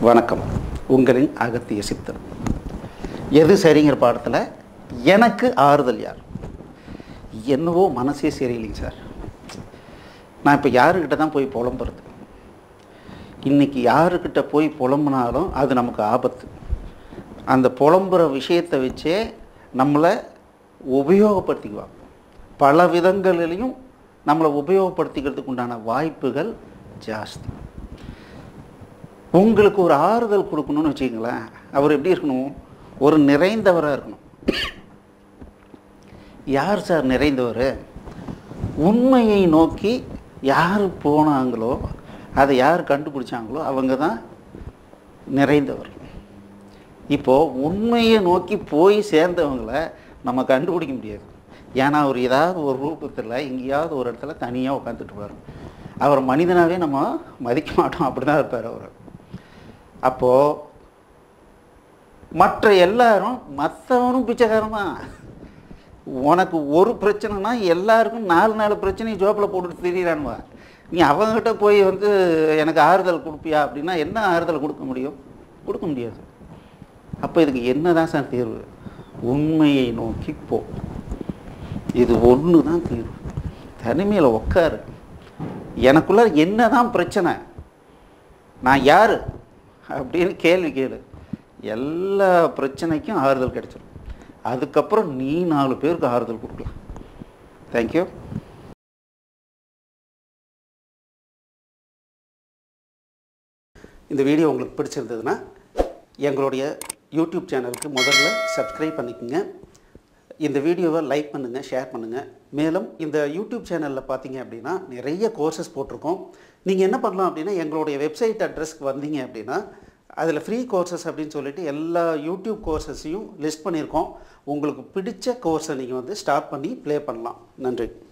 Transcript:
வணக்கம் உங்களின் அகத்திய சித்தர் எது சரிங்கிற பாடத்தில் எனக்கு ஆறுதல் யார் என்னவோ மனசே சரியில்லைங்க சார் நான் இப்போ யாருக்கிட்ட தான் போய் புலம்புறது இன்னைக்கு யாருக்கிட்ட போய் புலம்புனாலும் அது நமக்கு ஆபத்து அந்த புலம்புற விஷயத்தை வச்சே நம்மளை உபயோகப்படுத்திக்குவாங்க பல விதங்களிலையும் நம்மளை உபயோகப்படுத்திக்கிறதுக்கு உண்டான வாய்ப்புகள் ஜாஸ்தி உங்களுக்கு ஒரு ஆறுதல் கொடுக்கணும்னு வச்சுக்கங்களேன் அவர் எப்படி இருக்கணும் ஒரு நிறைந்தவராக இருக்கணும் யார் சார் நிறைந்தவர் உண்மையை நோக்கி யார் போனாங்களோ அதை யார் கண்டுபிடிச்சாங்களோ அவங்க தான் நிறைந்தவர் இப்போது உண்மையை நோக்கி போய் சேர்ந்தவங்கள நம்ம கண்டுபிடிக்க முடியாது ஏன்னா அவர் ஏதாவது ஒரு ரூபத்தில் எங்கேயாவது ஒரு இடத்துல தனியாக உட்காந்துட்டுருப்பார் அவர் மனிதனாகவே நம்ம மதிக்க மாட்டோம் அப்படி தான் இருப்பார் அவர் அப்போது மற்ற எல்லாரும் மற்றவனும் பிச்சைக்காரன் தான் உனக்கு ஒரு பிரச்சனைனா எல்லாருக்கும் நாலு நாலு பிரச்சனையும் ஜோப்பில் போட்டுட்டு திரியிறானுவா நீ அவங்ககிட்ட போய் வந்து எனக்கு ஆறுதல் கொடுப்பியா அப்படின்னா என்ன ஆறுதல் கொடுக்க முடியும் கொடுக்க முடியாது அப்போ இதுக்கு என்ன தான் சார் தீர்வு உண்மையை நோக்கி போ இது ஒன்று தான் தீர்வு தனிமையில் உட்காரு எனக்குள்ள என்ன தான் பிரச்சனை நான் யார் அப்படின்னு கேள்வி கேளு எல்லா பிரச்சனைக்கும் ஆறுதல் கிடைச்சிடும் அதுக்கப்புறம் நீ நாலு பேருக்கு ஆறுதல் கொடுக்கலாம் தேங்க்யூ இந்த வீடியோ உங்களுக்கு பிடிச்சிருந்ததுன்னா எங்களுடைய யூடியூப் சேனலுக்கு முதல்ல சப்ஸ்கிரைப் பண்ணிக்கோங்க இந்த வீடியோவை லைக் பண்ணுங்கள் ஷேர் பண்ணுங்கள் மேலும் இந்த யூடியூப் சேனலில் பார்த்தீங்க அப்படின்னா நிறைய கோர்சஸ் போட்டிருக்கோம் நீங்கள் என்ன பண்ணலாம் அப்படின்னா எங்களுடைய வெப்சைட் அட்ரஸ்க்கு வந்தீங்க அப்படின்னா அதில் ஃப்ரீ கோர்சஸ் அப்படின்னு சொல்லிட்டு எல்லா யூடியூப் கோர்சஸையும் லிஸ்ட் பண்ணியிருக்கோம் உங்களுக்கு பிடிச்ச கோர்ஸை நீங்கள் வந்து ஸ்டார்ட் பண்ணி ப்ளே பண்ணலாம் நன்றி